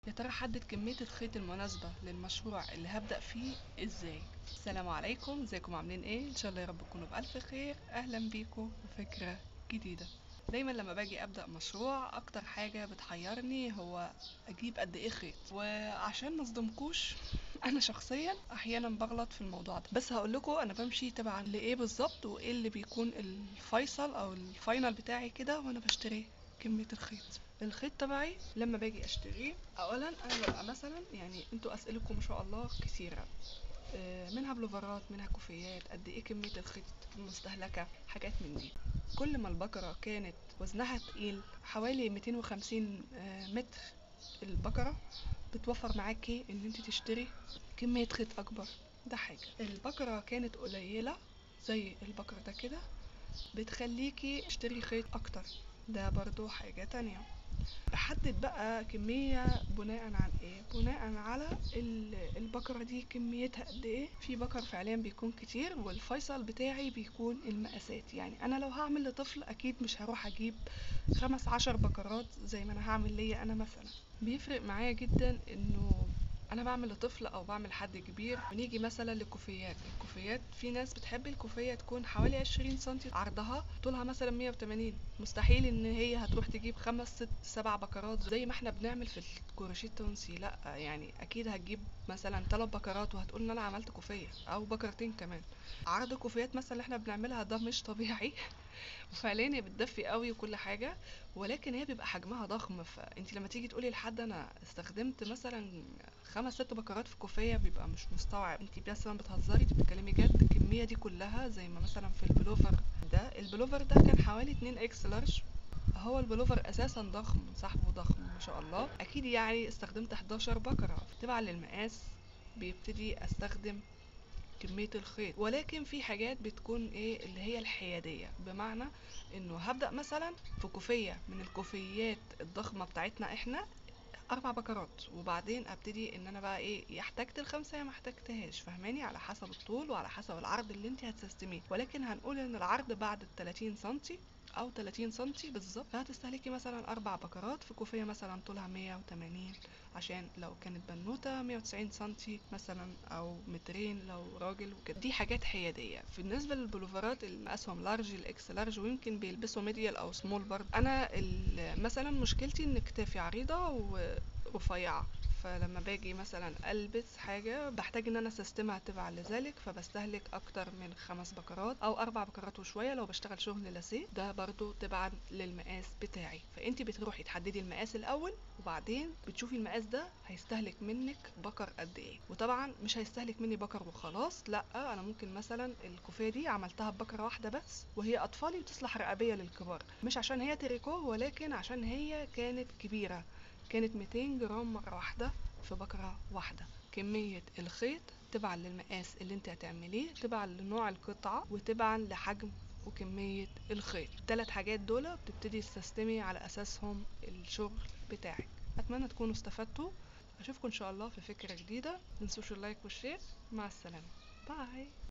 يا ترى احدد كمية الخيط المناسبة للمشروع اللي هبدأ فيه ازاي السلام عليكم ازيكم عاملين ايه ان شاء الله يا رب تكونوا بألف خير اهلا بيكم بفكرة جديدة دايما لما باجي ابدا مشروع اكتر حاجه بتحيرني هو اجيب قد ايه خيط وعشان ما اصدمكوش انا شخصيا احيانا بغلط في الموضوع ده بس هقول لكم انا بمشي تبعا لايه بالظبط وايه اللي بيكون الفيصل او الفاينل بتاعي كده وانا بشتري كميه الخيط الخيط تبعي لما باجي اشتريه اولا انا ببقى مثلا يعني انتوا اسئلتكم ما شاء الله كثيره آه، منها بلوفرات منها كوفيات قد ايه كميه الخيط المستهلكه حاجات من دي كل ما البقره كانت وزنها تقيل حوالي 250 آه، متر البقره بتوفر معاكي ان انت تشتري كميه خيط اكبر ده حاجه البقره كانت قليله زي البقر ده كده بتخليكي تشتري خيط اكتر ده برضو حاجه تانية بحدد بقى كمية بناء عن ايه بناء على ال- البقرة دي كميتها قد ايه في بقر فعليا بيكون كتير والفيصل بتاعي بيكون المقاسات يعني انا لو هعمل لطفل اكيد مش هروح اجيب خمس عشر بقرات زي ما انا هعمل ليا انا مثلا بيفرق معايا جدا انه انا بعمل لطفل او بعمل حد كبير ونيجي مثلا للكوفيات الكوفيات في ناس بتحب الكوفيه تكون حوالي 20 سنتي عرضها طولها مثلا 180 مستحيل ان هي هتروح تجيب خمس ست سبع بكرات زي ما احنا بنعمل في الكروشيه التونسي لا يعني اكيد هتجيب مثلا ثلاث بكرات وهتقول ان انا عملت كوفيه او بكرتين كمان عرض الكوفيات مثلا اللي احنا بنعملها ده مش طبيعي وفعليا هي بتدفي قوي وكل حاجه ولكن هي بيبقى حجمها ضخم فانت لما تيجي تقولي لحد انا استخدمت مثلا خمس ست بكرات في كوفيه بيبقى مش مستوعب انت مثلا بتهزري انت بتتكلمي جد الكميه دي كلها زي ما مثلا في البلوفر ده البلوفر ده كان حوالي 2 اكس لارج هو البلوفر اساسا ضخم صاحبه ضخم ما شاء الله اكيد يعني استخدمت 11 بكره تبع للمقاس بيبتدي استخدم كمية الخيط ولكن في حاجات بتكون ايه اللي هي الحيادية بمعنى انه هبدأ مثلا في كوفية من الكوفيات الضخمة بتاعتنا احنا اربع بكرات وبعدين ابتدي ان انا بقى ايه يا احتجت الخمسه يا ما احتجتهاش فاهماني على حسب الطول وعلى حسب العرض اللي انت هتستخدميه ولكن هنقول ان العرض بعد ال 30 سنتي او 30 سنتي بالظبط فهتستهلكي مثلا اربع بكرات في كوفيه مثلا طولها 180 عشان لو كانت بنوته 190 سنتي مثلا او مترين لو راجل وكده دي حاجات حياديه بالنسبه للبلوفرات الاسهم لارج الاكس لارج ويمكن بيلبسوا ميديال او سمول برضه انا ال- مثلا مشكلتي ان كتافي عريضه ورفيعه فلما باجي مثلا البس حاجه بحتاج ان انا سيستمها تبع لذلك فبستهلك اكتر من خمس بكرات او اربع بكرات وشويه لو بشتغل شغل لاسيه ده برضو تبعا للمقاس بتاعي فانت بتروحي تحددي المقاس الاول وبعدين بتشوفي المقاس ده هيستهلك منك بكر قد ايه وطبعا مش هيستهلك مني بكر وخلاص لا انا ممكن مثلا الكوفيه دي عملتها ببكره واحده بس وهي اطفالي بتصلح رقابيه للكبار مش عشان هي تريكو ولكن عشان هي كانت كبيره كانت 200 جرام مرة واحدة في بكرة واحدة كمية الخيط تبعا للمقاس اللي انت هتعمليه تبعا لنوع القطعة وتبعا لحجم وكمية الخيط الثلاث حاجات دول بتبتدي تستخدمي على أساسهم الشغل بتاعك أتمنى تكونوا استفدتوا أشوفكم إن شاء الله في فكرة جديدة متنسوش اللايك والشير مع السلامة باي